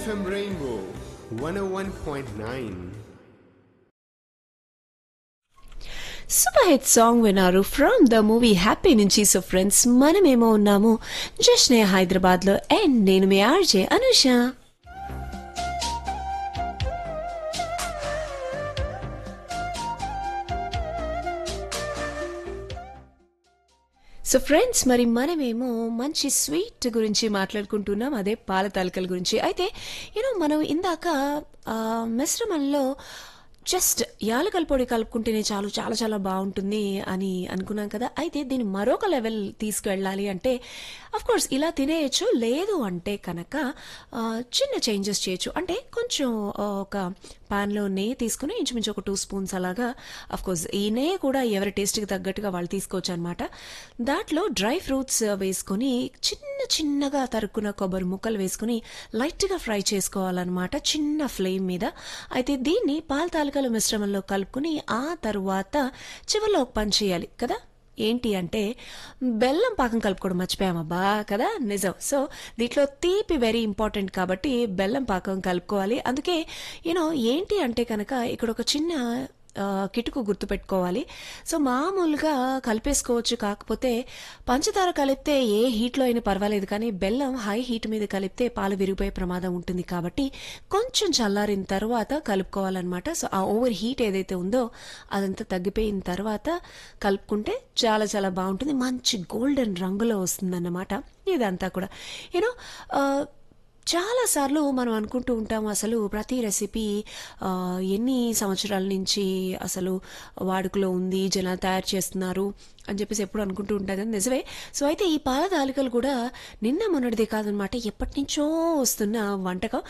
FM Rainbow 101.9. Super hit song విన్నారు from the movie Happy నుంచి so friends మనమేమో ఉన్నాము జస్నే హైదరాబాద్ లో అండ్ నేను మీ ఆర్జే అనుష సో ఫ్రెండ్స్ మరి మనమేమో మంచి స్వీట్ గురించి మాట్లాడుకుంటున్నాం అదే పాల తాలికల గురించి అయితే యూనో మనం ఇందాక ఆ, మిశ్రమంలో జస్ట్ యాలకల పొడి కలుపుకుంటేనే చాలు చాలా చాలా బాగుంటుంది అని అనుకున్నాం కదా అయితే దీన్ని మరొక లెవెల్ తీసుకువెళ్ళాలి అంటే అఫ్ కోర్స్ ఇలా తినేయచ్చు లేదు అంటే కనుక ఆ, చిన్న చేంజెస్ చేయొచ్చు అంటే కొంచెం ఆ, ఒక పాన్లో నెయ్యి తీసుకుని ఇంచుమించు ఒక టూ స్పూన్స్ అలాగా అఫ్ కోర్స్ ఈ నెయ్యి కూడా ఎవరి టేస్ట్కి తగ్గట్టుగా వాళ్ళు తీసుకోవచ్చు అనమాట దాంట్లో డ్రై ఫ్రూట్స్ వేసుకొని చిన్న చిన్నగా తరుక్కున్న కొబ్బరి ముక్కలు వేసుకుని లైట్గా ఫ్రై చేసుకోవాలన్నమాట చిన్న ఫ్లేమ్ మీద అయితే దీన్ని పాల తాలికల మిశ్రమంలో కలుపుకుని ఆ తరువాత చివరిలో ఒక పని చేయాలి కదా ఏంటి అంటే బెల్లం పాకం కలుపుకోవడం మర్చిపోయామబ్బా కదా నిజం సో దీంట్లో తీపి వెరీ ఇంపార్టెంట్ కాబట్టి బెల్లం పాకం కలుపుకోవాలి అందుకే యూనో ఏంటి అంటే కనుక ఇక్కడ ఒక చిన్న ఆ, కిటుకు గుర్తుపెట్టుకోవాలి సో మామూలుగా కలిపేసుకోవచ్చు కాకపోతే పంచదార కలిపితే ఏ హీట్లో అయినా పర్వాలేదు కానీ బెల్లం హై హీట్ మీద కలిపితే పాలు విరిగిపోయే ప్రమాదం ఉంటుంది కాబట్టి కొంచెం చల్లారిన తర్వాత కలుపుకోవాలన్నమాట సో ఆ ఓవర్ హీట్ ఏదైతే ఉందో అదంతా తగ్గిపోయిన తర్వాత కలుపుకుంటే చాలా చాలా బాగుంటుంది మంచి గోల్డెన్ రంగులో వస్తుందన్నమాట ఇదంతా కూడా యూనో చాలాసార్లు మనం అనుకుంటూ ఉంటాం అసలు ప్రతి రెసిపీ ఆ, ఎన్ని సంవత్సరాల నుంచి అసలు వాడుకలో ఉంది జనాలు తయారు చేస్తున్నారు అని చెప్పేసి ఎప్పుడు అనుకుంటూ ఉంటాం కదా నిజమే సో అయితే ఈ పాల తాలికలు కూడా నిన్న మొన్నటిదే కాదనమాట ఎప్పటి నుంచో వస్తున్న వంటకం